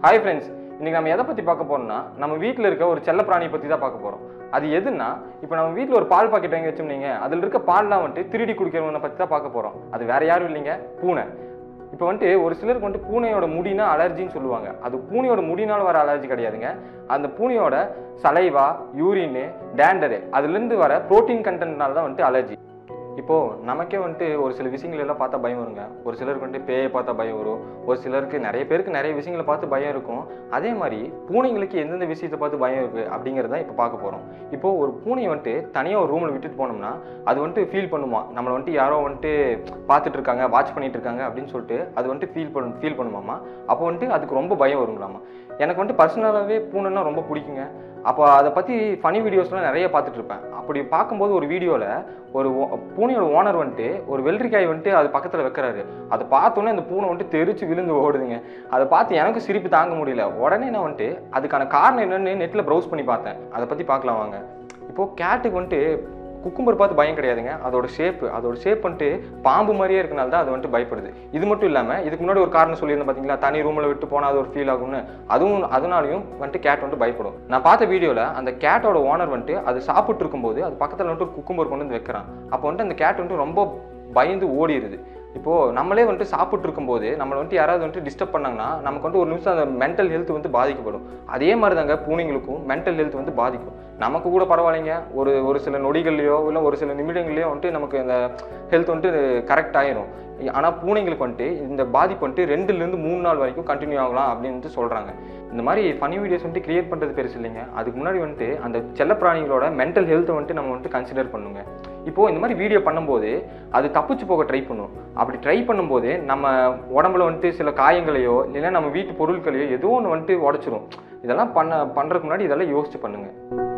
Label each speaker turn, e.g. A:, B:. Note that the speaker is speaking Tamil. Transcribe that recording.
A: ஹாய் ஃப்ரெண்ட்ஸ் இன்னைக்கு நம்ம எதை பற்றி பார்க்க போறோம்னா நம்ம வீட்டில் இருக்க ஒரு செல்ல பிராணியை பற்றி தான் பார்க்க போகிறோம் அது எதுன்னா இப்போ நம்ம வீட்டில் ஒரு பால் பாக்கெட் வாங்கி வச்சோம்னீங்க அதில் இருக்க பால்லாம் வந்துட்டு திருடி குடிக்கிறவனை பற்றி தான் பார்க்க போகிறோம் அது வேற யாரும் இல்லைங்க பூனை இப்போ வந்துட்டு ஒரு சிலருக்கு வந்துட்டு பூனையோட முடினா அலர்ஜின்னு சொல்லுவாங்க அது பூனையோட முடினால வர அலர்ஜி கிடையாதுங்க அந்த பூனையோட சலைவா யூரின் டேண்டரு அதுலேருந்து வர புரோட்டீன் கண்டென்ட்னால தான் வந்துட்டு அலர்ஜி இப்போ நமக்கே வந்துட்டு ஒரு சில விஷயங்கள் எல்லாம் பார்த்தா பயம் வருங்க ஒரு சிலருக்கு வந்துட்டு பேயை பார்த்தா பயம் வரும் ஒரு சிலருக்கு நிறைய பேருக்கு நிறைய விஷயங்களை பார்த்து பயம் இருக்கும் அதே மாதிரி பூனைங்களுக்கு எந்தெந்த விஷயத்தை பார்த்து பயம் இருக்கு அப்படிங்கிறத இப்போ பார்க்க போகிறோம் இப்போ ஒரு பூனையை வந்துட்டு தனியாக ஒரு ரூமில் விட்டுட்டு போனோம்னா அது வந்துட்டு ஃபீல் பண்ணுமா நம்மளை வந்துட்டு யாரோ வந்துட்டு பார்த்துட்டு இருக்காங்க வாட்ச் பண்ணிட்டு இருக்காங்க அப்படின்னு சொல்லிட்டு அது வந்துட்டு ஃபீல் பண்ணு ஃபீல் பண்ணுமாமா அப்போ வந்துட்டு அதுக்கு ரொம்ப பயம் வருங்களாமா எனக்கு வந்துட்டு பர்சனலாகவே பூனைன்னா ரொம்ப பிடிக்குங்க அப்போ அதை பற்றி ஃபனி வீடியோஸ்லாம் நிறைய பார்த்துட்டு இருப்பேன் அப்படி பார்க்கும்போது ஒரு வீடியோவில் ஒரு ஓ- பூனையோட ஓனர் வந்துட்டு ஒரு வெள்ளரிக்காய் வந்துட்டு அது பக்கத்தில் வைக்கிறாரு அதை பார்த்தோன்னே அந்த பூனை வந்துட்டு தெரிச்சு விழுந்து ஓடுதுங்க அதை பார்த்து எனக்கு சிரிப்பு தாங்க முடியல உடனே நான் வந்துட்டு அதுக்கான காரணம் என்னன்னு நெட்டில் ப்ரௌஸ் பண்ணி பார்த்தேன் அதை பற்றி பார்க்கலாம் வாங்க இப்போது கேட்டுக்கு வந்துட்டு குக்கும்பர் பார்த்து பயம் கிடையாதுங்க அதோட ஷேப்பு அதோட ஷேப் வந்துட்டு பாம்பு மாதிரியே இருக்கனால தான் அது வந்துட்டு பயப்படுது இது மட்டும் இல்லாமல் இதுக்கு முன்னாடி ஒரு காரணம் சொல்லியிருந்தேன் பார்த்தீங்களா தனி ரூமில் விட்டு போனால் அது ஒரு ஃபீல் ஆகும்னு அதுவும் அதனாலையும் வந்துட்டு கேட் வந்துட்டு பயப்படும் நான் பார்த்த வீடியோவில் அந்த கேட்டோட ஓனர் வந்துட்டு அது சாப்பிட்டு இருக்கும்போது அது பக்கத்தில் வந்துட்டு ஒரு குக்கும்பர் கொண்டு வந்து வைக்கிறான் அப்போ வந்துட்டு அந்த கேட் வந்துட்டு ரொம்ப பயந்து ஓடிடுது இப்போது நம்மளே வந்துட்டு சாப்பிட்டு இருக்கும்போது நம்மளை வந்துட்டு யாராவது வந்துட்டு டிஸ்டர்ப் பண்ணாங்கன்னா நமக்கு வந்துட்டு ஒரு நிமிஷம் அந்த மென்டல் ஹெல்த் வந்து பாதிக்கப்படும் அதே மாதிரி தாங்க பூனைங்களுக்கும் மென்டல் ஹெல்த் வந்து பாதிக்கும் நமக்கு கூட பரவாயில்லைங்க ஒரு ஒரு சில நொடிகள்லையோ இல்லை ஒரு சில நிமிடங்கள்லையோ வந்துட்டு நமக்கு இந்த ஹெல்த் வந்துட்டு கரெக்ட் ஆயிரும் ஆனால் பூனைங்களுக்கு வந்துட்டு இந்த பாதிப்பு வந்துட்டு ரெண்டுலேருந்து மூணு நாள் வரைக்கும் கண்டினியூ ஆகலாம் அப்படின்னு வந்துட்டு சொல்கிறாங்க இந்த மாதிரி ஃபனி வீடியோஸ் வந்துட்டு கிரியேட் பண்ணுறது பெருசு இல்லைங்க அதுக்கு முன்னாடி வந்துட்டு அந்த செல்லப்பிராணிகளோட மென்டல் ஹெல்த்தை வந்துட்டு நம்ம வந்துட்டு கன்சிடர் பண்ணுங்க இப்போது இந்த மாதிரி வீடியோ பண்ணும்போது அது தப்பிச்சு போக ட்ரை பண்ணும் அப்படி ட்ரை பண்ணும்போது நம்ம உடம்புல வந்துட்டு சில காயங்களையோ இல்லைன்னா நம்ம வீட்டு பொருட்களையோ ஏதோ ஒன்று வந்துட்டு உடச்சிரும் இதெல்லாம் பண்ண பண்ணுறதுக்கு முன்னாடி இதெல்லாம் யோசிச்சு பண்ணுங்க